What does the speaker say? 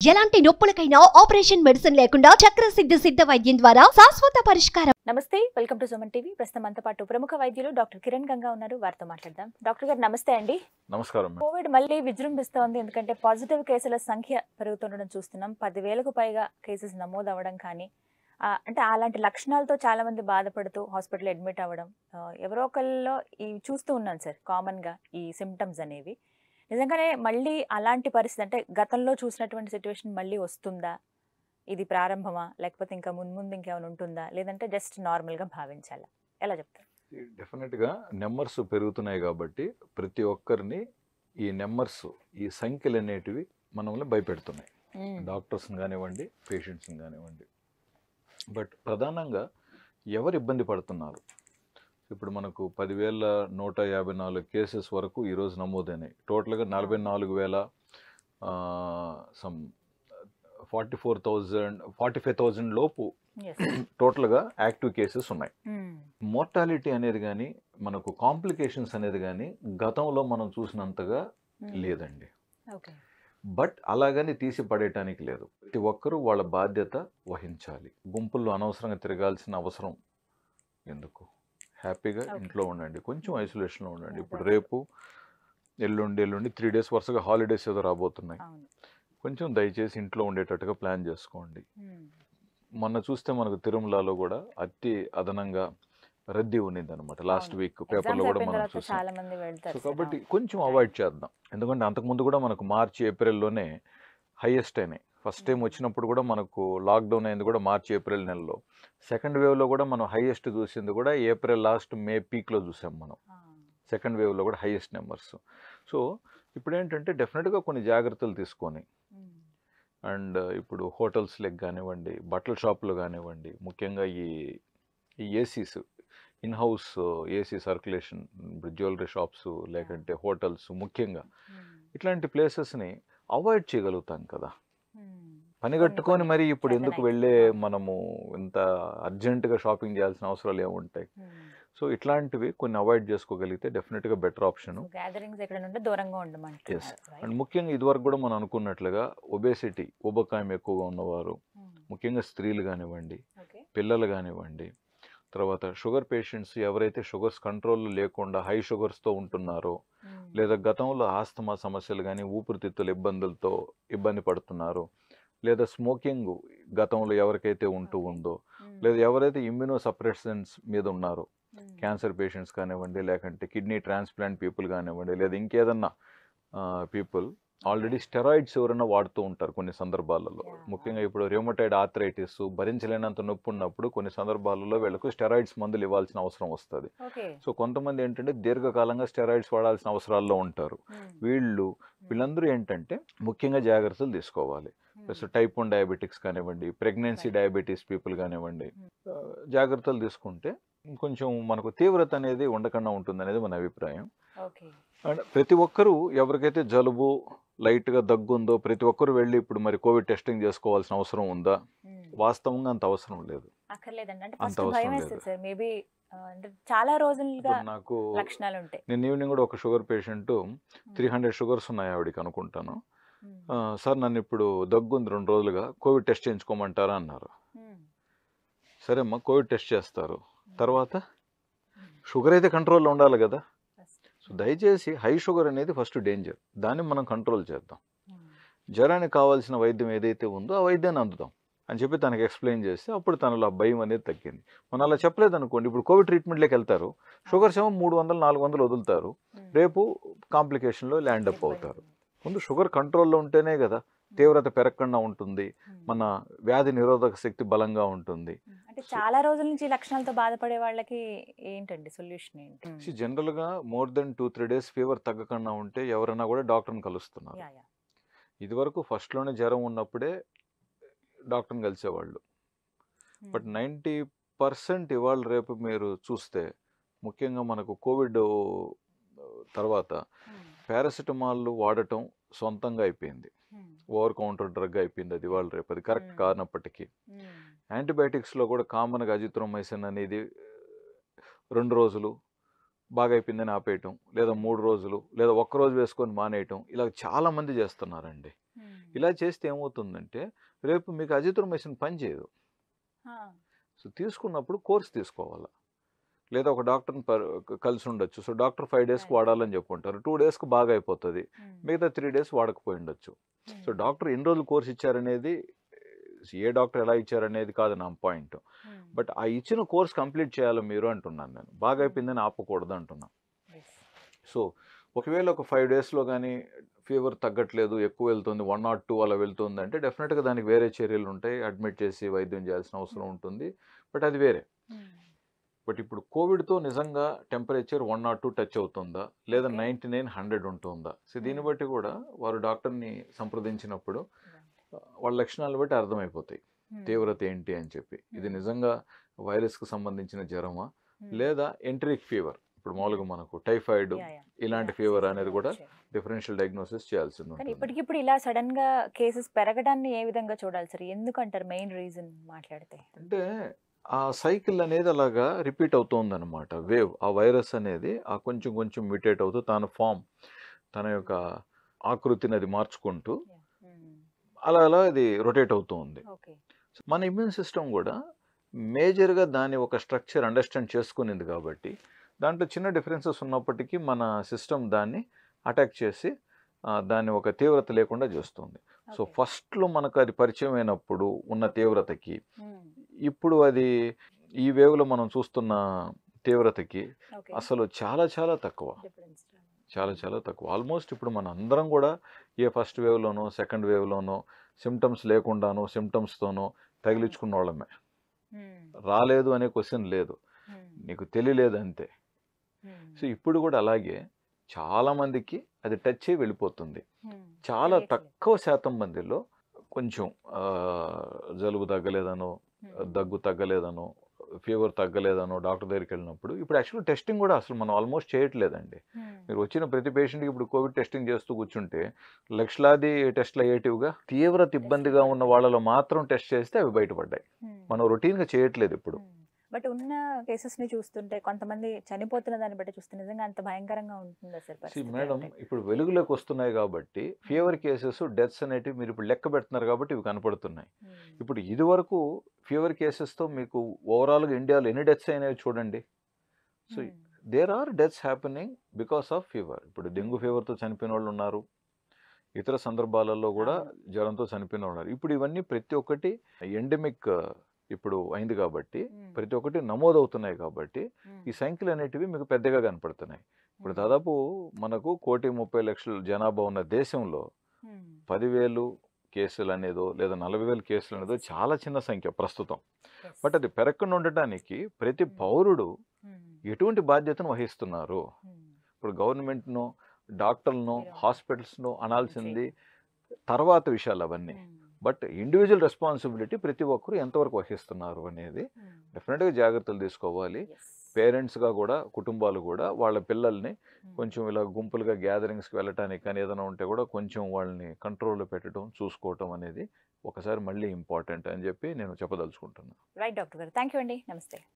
ఎలాంటి నొప్పులకైనా operation medicine లేకుండా చక్రసిద్ధ సిద్ధ వైద్యం ద్వారా శాశ్వత పరిష్కారం నమస్తే వెల్కమ్ టు సుమన్ టీవీ ప్రస్తుతం మనతో పాటు ప్రముఖ వైద్యులు డాక్టర్ కిరణ్ గంగా ఉన్నారు వారితో మాట్లాడదాం డాక్టర్ గారు నమస్తే అండి నమస్కారం మేడం కోవిడ్ మళ్ళీ విజృంభిస్తోంది ఎందుకంటే పాజిటివ్ కేసుల సంఖ్య పెరుగుతుండడం చూస్తున్నాం పదివేలకు పైగా కేసెస్ నమోదు అవ్వడం కానీ ఆ, అంటే అలాంటి లక్షణాలతో చాలా మంది బాధపడుతూ హాస్పిటల్ అడ్మిట్ అవ్వడం ఆ, ఎవరో ఒకళ్ళలో ఈ చూస్తూ ఉన్నాను సార్ కామన్ గా ఈ సిమ్టమ్స్ అనేవి నిజంగానే మళ్ళీ అలాంటి పరిస్థితి అంటే గతంలో చూసినటువంటి సిచ్యువేషన్ మళ్ళీ వస్తుందా ఇది ప్రారంభమా లేకపోతే ఇంకా మున్ముందు ఇంకేమైనా ఉంటుందా లేదంటే జస్ట్ నార్మల్ గా భావించాలా ఎలా చెప్తారు డెఫినెట్గా నెంబర్స్ పెరుగుతున్నాయి కాబట్టి ప్రతి ఒక్కరిని ఈ నెంబర్స్ ఈ సంఖ్యలు అనేటివి మనల్ని భయపెడుతున్నాయి డాక్టర్స్ని కానివ్వండి పేషెంట్స్ని కానివ్వండి బట్ ప్రధానంగా ఎవరు ఇబ్బంది పడుతున్నారు ఇప్పుడు మనకు పదివేల నూట యాభై నాలుగు కేసెస్ వరకు ఈరోజు నమోదైనాయి టోటల్గా నలభై నాలుగు వేల some forty four thousand forty five thousand లోపు Yes. టోటల్గా యాక్టివ్ కేసెస్ ఉన్నాయి Hmm. మోర్టాలిటీ అనేది కానీ మనకు కాంప్లికేషన్స్ అనేది కానీ గతంలో మనం చూసినంతగా Hmm. లేదండి Okay. బట్ అలాగని తీసి పడేయటానికి లేదు ప్రతి ఒక్కరూ వాళ్ళ బాధ్యత వహించాలి గుంపుల్లో అనవసరంగా తిరగాల్సిన అవసరం ఎందుకు హ్యాపీగా Okay. ఇంట్లో ఉండండి కొంచెం ఐసోలేషన్లో ఉండండి ఇప్పుడు అదే. రేపు ఎల్లుండి ఎల్లుండి త్రీ డేస్ వరుసగా హాలిడేస్ ఏదో రాబోతున్నాయి అవును కొంచెం దయచేసి ఇంట్లో ఉండేటట్టుగా ప్లాన్ చేసుకోండి Hmm. మొన్న చూస్తే మనకు తిరుమలలో కూడా అతి అదనంగా రద్దీ ఉన్నింది అనమాట లాస్ట్ అవును. వీక్ పేపర్లో Exams కూడా అయిపోయిన మనం తర్వాత చూసాం చాలా మంది వెళ్తారు సో సార్. కాబట్టి అవును. కొంచెం అవాయిడ్ చేద్దాం ఎందుకంటే అంతకుముందు కూడా మనకు మార్చి ఏప్రిల్లోనే హైయెస్ట్ అయినాయి ఫస్ట్ టైం Mm. వచ్చినప్పుడు కూడా మనకు లాక్డౌన్ అయింది కూడా మార్చి ఏప్రిల్ నెలలో సెకండ్ వేవ్లో కూడా మనం హైయెస్ట్ చూసింది కూడా ఏప్రిల్ లాస్ట్ మే పీక్లో చూసాం మనం ఆ. సెకండ్ వేవ్లో కూడా హైయెస్ట్ నెంబర్స్ సో ఇప్పుడు ఏంటంటే డెఫినెట్గా కొన్ని జాగ్రత్తలు తీసుకొని Hmm. అండ్ ఇప్పుడు హోటల్స్లకు కానివ్వండి బట్టల షాపులు కానివ్వండి ముఖ్యంగా ఈ ఈ ACs in house AC circulation ఇప్పుడు జ్యువెలరీ షాప్స్ లేకంటే హోటల్స్ ముఖ్యంగా Hmm. ఇట్లాంటి ప్లేసెస్ని అవాయిడ్ చేయగలుగుతాం కదా Hmm. పని కట్టుకొని కొన్ని మరి ఇప్పుడు ఎందుకు చేతనైతే. వెళ్ళే ఆ. మనము ఇంత అర్జెంటుగా షాపింగ్ చేయాల్సిన అవసరాలు ఏముంటాయి Hmm. సో ఇట్లాంటివి కొన్ని అవాయిడ్ చేసుకోగలిగితే డెఫినెట్గా బెటర్ ఆప్షను So, gatherings ఎక్కడ నుండి దూరంగా ఉండమంటున్నారు Yes. right? అండ్ ముఖ్యంగా ఇదివరకు కూడా మనం అనుకున్నట్లుగా ఒబేసిటీ ఊబకాయం ఎక్కువగా ఉన్నవారు Hmm. ముఖ్యంగా స్త్రీలు కానివ్వండి Okay. పిల్లలు కానివ్వండి తర్వాత షుగర్ పేషెంట్స్ ఎవరైతే షుగర్స్ కంట్రోల్ లేకుండా హై షుగర్స్తో ఉంటున్నారో Hmm. లేదా గతంలో ఆస్తమా సమస్యలు కానీ ఊపిరితిత్తుల ఇబ్బందులతో ఇబ్బంది పడుతున్నారు లేదా స్మోకింగ్ గతంలో ఎవరికైతే ఉంటూ Okay. ఉందో Hmm. లేదా ఎవరైతే ఇమ్యూనో సప్రెషన్స్ మీద ఉన్నారో Hmm. క్యాన్సర్ పేషెంట్స్ కానివ్వండి లేకంటే కిడ్నీ ట్రాన్స్ప్లాంట్ పీపుల్ కానివ్వండి లేదా ఇంకేదన్నా పీపుల్ ఆల్రెడీ స్టెరాయిడ్స్ ఎవరైనా వాడుతూ ఉంటారు కొన్ని సందర్భాలలో Yeah. ముఖ్యంగా ఇప్పుడు రియోమటైడ్ ఆథరైటిస్ భరించలేనంత నొప్పి ఉన్నప్పుడు కొన్ని సందర్భాలలో వీళ్ళకు స్టెరాయిడ్స్ మందులు ఇవ్వాల్సిన అవసరం వస్తుంది Okay. సో కొంతమంది ఏంటంటే దీర్ఘకాలంగా స్టెరాయిడ్స్ వాడాల్సిన అవసరాల్లో ఉంటారు Hmm. వీళ్ళు వీళ్ళందరూ ఏంటంటే ముఖ్యంగా జాగ్రత్తలు తీసుకోవాలి Hmm. Plus type one diabetics కానివ్వండి ప్రెగ్నెన్సీ Right. డయాబెటీస్ పీపుల్ కానివ్వండి Hmm. ఆ, జాగ్రత్తలు తీసుకుంటే కొంచెం మనకు తీవ్రత అనేది ఉండకుండా ఉంటుంది అనేది మన అభిప్రాయం Okay. అండ్ ప్రతి ఒక్కరూ ఎవరికైతే జలుబు లైట్గా దగ్గు ఉందో ప్రతి ఒక్కరు వెళ్ళి ఇప్పుడు మరి కోవిడ్ టెస్టింగ్ చేసుకోవాల్సిన అవసరం ఉందా Hmm. వాస్తవంగా అంత అవసరం లేదు అక్కర్లేదండి అంటే అంత ఫస్ట్ అవసరం భయం లేదు. వేస్తుంది సార్ మేబీ అంటే చాలా రోజులుగా ఇప్పుడు నాకు లక్షణాలు ఉంటాయి నిన్న ఈవినింగ్ కూడా ఒక sugar patient three hundred sugars ఉన్నాయి ఆవిడకి అనుకుంటాను Hmm. ఆ, సార్ నన్ను ఇప్పుడు దగ్గు ఉంది రెండు రోజులుగా కోవిడ్ టెస్ట్ చేయించుకోమంటారా అన్నారు Hmm. సరే అమ్మా కోవిడ్ టెస్ట్ చేస్తారు తర్వాత Hmm. షుగర్ అయితే కంట్రోల్లో ఉండాలి కదా First. సో దయచేసి హై షుగర్ అనేది ఫస్ట్ డేంజర్ దాన్ని మనం కంట్రోల్ చేద్దాం Hmm. జ్వరానికి కావాల్సిన వైద్యం ఏదైతే ఉందో ఆ వైద్యాన్ని అందుదాం అని చెప్పి తనకి ఎక్స్ప్లెయిన్ చేస్తే అప్పుడు తనలో ఆ భయం అనేది తగ్గింది మనం అలా చెప్పలేదు అనుకోండి ఇప్పుడు కోవిడ్ ట్రీట్మెంట్లోకి వెళ్తారు షుగర్స్ ఏమో మూడు వందలు నాలుగు వందలు వదులుతారు Hmm. రేపు కాంప్లికేషన్లో ల్యాండ్ అప్ ఇబ్బంది అవుతారు ఉంది. ముందు షుగర్ కంట్రోల్లో ఉంటేనే కదా తీవ్రత పెరగకుండా ఉంటుంది Hmm. మన వ్యాధి నిరోధక శక్తి బలంగా ఉంటుంది Hmm. అంటే చాలా రోజుల నుంచి ఈ లక్షణాలతో బాధపడే వాళ్ళకి ఏంటండి సొల్యూషన్ ఏంటి జనరల్గా more than two three days fever తగ్గకుండా ఉంటే ఎవరైనా కూడా డాక్టర్ని కలుస్తున్నారు యా యా ఇదివరకు ఫస్ట్లోనే జ్వరం ఉన్నప్పుడే డాక్టర్ని కలిసేవాళ్ళు బట్ నైంటీ పర్సెంట్ ఇవాళ రేపు మీరు చూస్తే ముఖ్యంగా మనకు కోవిడ్ తర్వాత పారాసిటమాల్ వాడటం సొంతంగా అయిపోయింది ఓవర్ కౌంటర్ డ్రగ్ అయిపోయింది అది ఇవాళ రేపు అది కరెక్ట్ Hmm. కానప్పటికీ యాంటీబయాటిక్స్లో కూడా కామన్గా అజిత్రోమైసిన్ అనేది రెండు రోజులు బాగా అయిపోయిందని ఆపేయటం లేదా మూడు రోజులు లేదా ఒక్క రోజు వేసుకొని మానేయటం ఇలా చాలా మంది చేస్తున్నారండి ఇలా చేస్తే ఏమవుతుందంటే రేపు మీకు అజిత్రోమైసిన్ పని చేయదు సో తీసుకున్నప్పుడు కోర్స్ తీసుకోవాలి లేదా ఒక డాక్టర్ని పర్- కలిసి ఉండొచ్చు సో డాక్టర్ ఫైవ్ డేస్కి Right. వాడాలని చెప్పుకుంటారు టూ డేస్కి బాగా అయిపోతుంది మిగతా త్రీ డేస్ వాడకపోయి ఉండొచ్చు సో డాక్టర్ ఎన్ని రోజులు కోర్స్ ఇచ్చారనేది ఏ డాక్టర్ ఎలా ఇచ్చారనేది కాదు నా పాయింట్ బట్ ఆ ఇచ్చిన కోర్స్ కంప్లీట్ చేయాలి మీరు అంటున్నాను నేను బాగా అయిపోయిందని ఆపకూడదు అంటున్నా సో ఒకవేళ ఒక ఫైవ్ డేస్లో కానీ ఫీవర్ తగ్గట్లేదు ఎక్కువ వెళ్తుంది వన్ నాట్ టూ అలా వెళ్తుంది అంటే డెఫినెట్గా దానికి వేరే చర్యలు ఉంటాయి అడ్మిట్ చేసి వైద్యం చేయాల్సిన అవసరం ఉంటుంది బట్ అది వేరే బట్ ఇప్పుడు కోవిడ్తో నిజంగా temperature one nought two touch అవుతుందా లేదా Okay. నైంటీ నైన్ హండ్రెడ్ ఉంటుందా సో దీన్ని బట్టి కూడా వారు డాక్టర్ని సంప్రదించినప్పుడు వాళ్ళ లక్షణాలను బట్టి అర్థమైపోతాయి తీవ్రత ఏంటి అని చెప్పి ఇది Hmm. నిజంగా వైరస్కి సంబంధించిన జ్వరమా లేదా ఎంట్రిక్ ఫీవర్ ఇప్పుడు మామూలుగా మనకు టైఫాయిడ్ ఇలాంటి ఫీవర్ అనేది కూడా డిఫరెన్షియల్ డయాగ్నోసిస్ చేయాల్సింది కానీ ఉంటుంది ఇప్పటికిప్పుడు ఇలా సడన్ గా కేసెస్ పెరగడాన్ని ఏ విధంగా చూడాలి సార్ ఎందుకంటారు మెయిన్ రీజన్ మాట్లాడితే అంటే ఆ సైకిల్ అనేది అలాగా రిపీట్ అవుతుంది అనమాట వేవ్ ఆ వైరస్ అనేది ఆ కొంచెం కొంచెం మ్యూటేట్ అవుతూ తన ఫామ్ తన యొక్క ఆకృతిని అది మార్చుకుంటూ అలా అలా అది రొటేట్ అవుతూ ఉంది ఓకే మన ఇమ్యూన్ సిస్టమ్ కూడా మేజర్గా దాని ఒక స్ట్రక్చర్ అండర్స్టాండ్ చేసుకునింది కాబట్టి దాంట్లో చిన్న డిఫరెన్సెస్ ఉన్నప్పటికీ మన సిస్టమ్ దాన్ని అటాక్ చేసి ఆ, దాన్ని ఒక తీవ్రత లేకుండా చేస్తుంది సో ఫస్ట్లో మనకు అది పరిచయం అయినప్పుడు ఉన్న తీవ్రతకి ఇప్పుడు అది ఈ వేవ్లో మనం చూస్తున్న తీవ్రతకి అసలు చాలా చాలా తక్కువ చాలా చాలా తక్కువ ఆల్మోస్ట్ ఇప్పుడు మన అందరం కూడా ఏ ఫస్ట్ వేవ్లోనో సెకండ్ వేవ్లోనో సిమ్టమ్స్ లేకుండానో సిమ్టమ్స్తోనో తగిలించుకున్న వాళ్ళమే రాలేదు అనే క్వశ్చన్ లేదు నీకు తెలియలేదు అంతే సో ఇప్పుడు కూడా అలాగే చాలా మందికి అది టచ్ అయ్యి వెళ్ళిపోతుంది చాలా తక్కువ శాతం మందిలో కొంచెం ఆ, జలుబు తగ్గలేదనో దగ్గు తగ్గలేదనో ఫీవర్ తగ్గలేదనో డాక్టర్ దగ్గరికి వెళ్ళినప్పుడు ఇప్పుడు యాక్చువల్ టెస్టింగ్ కూడా అసలు మనం ఆల్మోస్ట్ చేయట్లేదండి మీరు వచ్చిన ప్రతి పేషెంట్కి ఇప్పుడు కోవిడ్ టెస్టింగ్ చేస్తూ కూర్చుంటే లక్షలాది టెస్ట్లు అయ్యేటివిగా తీవ్రత ఇబ్బందిగా ఉన్న వాళ్ళలో మాత్రం టెస్ట్ చేస్తే అవి బయటపడ్డాయి మనం రొటీన్గా చేయట్లేదు ఇప్పుడు బట్ ఉన్న కేసెస్ ని చూస్తుంటే కొంతమంది చనిపోతున్న దాన్ని బట్టి చూస్తే నిజంగా అంత భయంకరంగా ఉంటుందా సార్ See, పరిస్థితి మేడం అంటే? ఇప్పుడు వెలుగులోకి వస్తున్నాయి కాబట్టి ఫీవర్ కేసెస్ డెత్స్ అనేటివి మీరు ఇప్పుడు లెక్క పెడుతున్నారు కాబట్టి ఇవి కనపడుతున్నాయి Hmm. ఇప్పుడు ఇదివరకు ఫీవర్ కేసెస్తో మీకు ఓవరాల్గా ఇండియాలో ఎన్ని డెత్స్ అయినాయో చూడండి so Hmm. There are deaths happening because of fever ఇప్పుడు డెంగ్యూ ఫీవర్తో చనిపోయిన వాళ్ళు ఉన్నారు ఇతర సందర్భాలలో కూడా అవును. జ్వరంతో చనిపోయిన వాళ్ళు ఉన్నారు ఇప్పుడు ఇవన్నీ ప్రతి ఒక్కటి ఎండమిక్ ఇప్పుడు అయింది కాబట్టి Hmm. ప్రతి ఒక్కటి నమోదవుతున్నాయి కాబట్టి Hmm. ఈ సంఖ్యలు అనేటివి మీకు పెద్దగా కనపడుతున్నాయి ఇప్పుడు Hmm. దాదాపు మనకు కోటి ముప్పై లక్షల జనాభా ఉన్న దేశంలో Hmm. పదివేలు కేసులు అనేదో లేదా నలభై వేలు కేసులు అనేదో చాలా చిన్న సంఖ్య ప్రస్తుతం Yes. బట్ అది పెరగకుండా ఉండటానికి ప్రతి Hmm. పౌరుడు Hmm. ఎటువంటి బాధ్యతను వహిస్తున్నారు Hmm. ఇప్పుడు గవర్నమెంట్ను డాక్టర్లను మీరు హాస్పిటల్స్ను అనాల్సింది తర్వాత విషయాలు అవన్నీ Hmm. బట్ ఇండివిజువల్ రెస్పాన్సిబిలిటీ ప్రతి ఒక్కరు ఎంతవరకు వహిస్తున్నారు అనేది Hmm. డెఫినెట్గా జాగ్రత్తలు తీసుకోవాలి Yes. పేరెంట్స్గా కూడా కుటుంబాలు కూడా వాళ్ళ పిల్లల్ని Hmm. కొంచెం ఇలా గుంపులుగా గ్యాదరింగ్స్కి వెళ్ళటానికి కానీ ఏదైనా ఉంటే కూడా కొంచెం వాళ్ళని కంట్రోల్లో పెట్టడం చూసుకోవటం అనేది ఒకసారి మళ్ళీ ఇంపార్టెంట్ అని చెప్పి నేను చెప్పదలుచుకుంటున్నాను రైట్ డాక్టర్ గారు థ్యాంక్ యూ అండి నమస్తే